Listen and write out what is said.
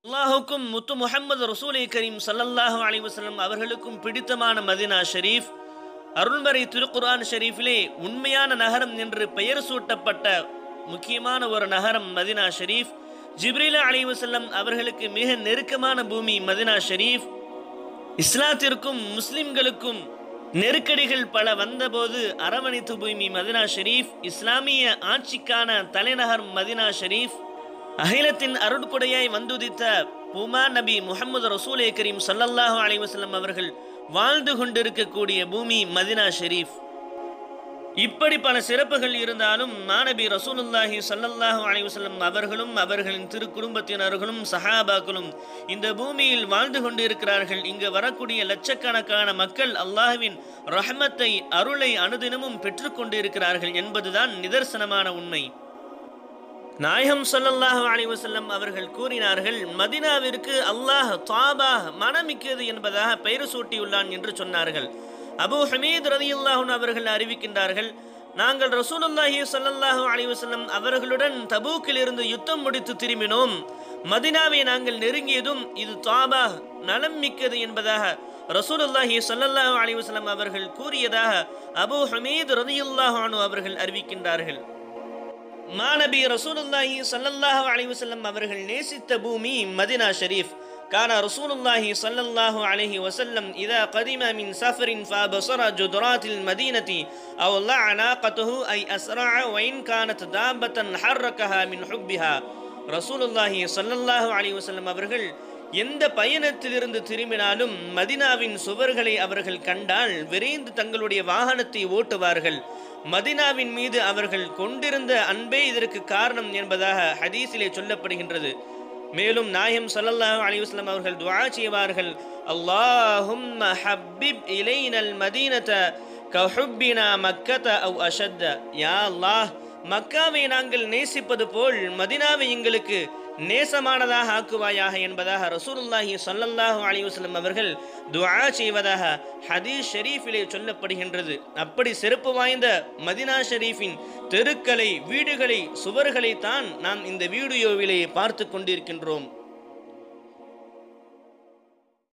அல்லாஹுக்கும் முத்து முஹம்மது ரசூலை கரீம் ஸல்லல்லாஹு அலைஹி வஸல்லம் அவர்களுக்கும் பிடித்தமான மதினா ஷரீஃப் அருள்மறை திருக்குர்ஆன் ஷரீஃபிலே உண்மையான நகரம் என்று பெயர் சூட்டப்பட்ட முக்கியமான ஒரு நகரம் மதினா ஷரீஃப் ஜிப்ரீல அலைஹி வஸல்லம் அவர்களுக்கு மிக நெருக்கமான பூமி மதினா ஷரீஃப் இஸ்லாத்திற்கும் முஸ்லிம்களுக்கும் நெருக்கடிகள் பல வந்தபோது அரவணைத்து பூமி மதினா ஷெரீஃப் இஸ்லாமிய ஆட்சிக்கான தலைநகர் மதினா ஷெரீஃப் அகிலத்தின் அருட்கொடையாய் வந்துதித்த பூமா நபி முகமது ரசூலே கரீம் ஸல்லல்லாஹு அலைஹி வஸல்லம் அவர்கள் வாழ்ந்து கொண்டிருக்கக்கூடிய பூமி மதினா ஷெரீஃப் இப்படி பல சிறப்புகள் இருந்தாலும் மாணபி ரசூலுல்லாஹி ஸல்லல்லாஹு அலைஹி வஸல்லம் அவர்களும் அவர்களின் திருக்குடும்பத்தினர்களும் சஹாபாக்களும் இந்த பூமியில் வாழ்ந்து கொண்டிருக்கிறார்கள் இங்கு வரக்கூடிய லட்சக்கணக்கான மக்கள் அல்லாஹ்வின் ரஹமத்தை அருளை அனுதினமும் பெற்றுக்கொண்டிருக்கிறார்கள் என்பதுதான் நிதர்சனமான உண்மை நாயகம் ஸல்லல்லாஹு அலைஹி வஸல்லம் அவர்கள் கூறினார்கள் மதினாவிற்கு அல்லாஹ் தாபா மனமிக்கது என்பதாக பெயர் சூட்டியுள்ளான் என்று சொன்னார்கள் அபூ ஹமீத் ரதியுல்லாஹுன் அவர்கள் அறிவிக்கின்றார்கள் நாங்கள் ரசூலுல்லாஹி ஸல்லல்லாஹு அலைஹி வஸல்லம் அவர்களுடன் தபூக்கில் இருந்து யுத்தம் முடித்து திரும்பினோம் மதினாவை நாங்கள் நெருங்கியதும் இது தாபா நலம் மிக்கது என்பதாக ரசூலுல்லாஹி ஸல்லல்லாஹு அலைஹி வஸல்லம் அவர்கள் கூறியதாக அபூ ஹமீத் ரதியுல்லாஹு அன்ஹு அவர்கள் அறிவிக்கின்றார்கள் மாநபி ரசூலுல்லாஹி ஸல்லல்லாஹு அலைஹி வஸல்லம் அவர்கள் நேசித்த பூமி மதினா ஷரீஃப் كان رسول الله صلى الله عليه وسلم إذا قدم من سفر فأبصر جدرات المدينة أو لع ناقته أي أسرع وإن كانت دابة حركها من حبها رسول الله صلى الله عليه وسلم அவர்கள் எந்த பயணத்திலிருந்து திரும்பினாலும் மதினாவின் சுவர்களை அவர்கள் கண்டால் விரைந்து தங்களுடைய வாகனத்தை ஓட்டுவார்கள் மதினாவின் மீது அவர்கள் கொண்டிருந்த அன்பே இதற்கு காரணம் என்பதாக ஹதீஸிலே சொல்லப்படுகின்றது மேலும் நாயம் ஸல்லல்லாஹு அலைஹி வஸல்லம் அவர்கள் துஆ செய்வார்கள் அல்லாஹும்ம ஹப்பிப் இலைனல் மதீனத கஹுப்பினா மக்கத அவ் அஷத்த யா அல்லாஹ் மக்காவை நாங்கள் நேசிப்பது போல் மதினாவை எங்களுக்கு நேசமானதாக ஆக்குவாயாக என்பதாக ரசூலுல்லாஹி ஸல்லல்லாஹு அலைஹி வஸல்லம் அவர்கள் துஆ செய்வதாக ஹதீஸ் ஷரீஃபிலே சொல்லப்படுகின்றது அப்படி சிறப்பு வாய்ந்த மதினா ஷரீஃபின் தெருக்களை வீடுகளை சுவர்களை தான் நாம் இந்த வீடியோவிலே பார்த்து கொண்டிருக்கின்றோம்